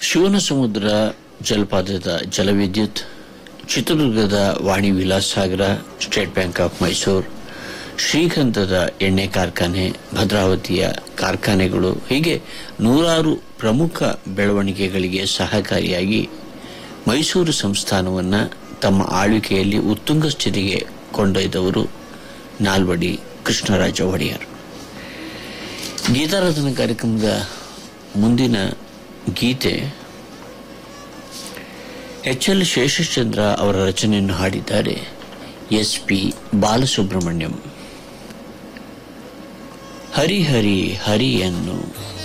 ಶಿವನ ಸಮುದ್ರ ಜಲಪಾತದ ಜಲವಿದ್ಯುತ್ ಚಿತ್ರದುರ್ಗದ Vani Vilas Sagar state bank of Mysuru ಶ್ರೀಗಂಧದ ಎಣ್ಣೆ ಕಾರ್ಖಾನೆ ಭದ್ರಾವತಿಯ ಕಾರ್ಖಾನೆಗಳು ಹೀಗೆ ನೂರಾರು ಪ್ರಮುಖ ಬೆಳವಣಿಗೆಗಳಿಗೆ ಸಹಕಾರಿಯಾಗಿ ಮೈಸೂರು ಸಂಸ್ಥಾನವನ್ನು ತಮ್ಮ ಆಳ್ವಿಕೆಯಲ್ಲಿ ಉತ್ತುಂಗ ಸ್ಥಿತಿಗೆ ಕೊಂಡೊಯ್ದವರು ನಾಲ್ವಡಿ ಕೃಷ್ಣರಾಜ ಒಡೆಯರ್ ಗೀತಾರಾಧನಾ ಕಾರ್ಯಕ್ರಮದ ಮುಂದಿನ ಗೀತೆ ಎಚ್ ಎಲ್ ಶೇಷಚಂದ್ರ ಅವರ ರಚನೆಯನ್ನು ಹಾಡಿದ್ದಾರೆ ಎಸ್ ಪಿ ಬಾಲಸುಬ್ರಹ್ಮಣ್ಯಂ ಹರಿ ಹರಿ ಹರಿಯನ್ನು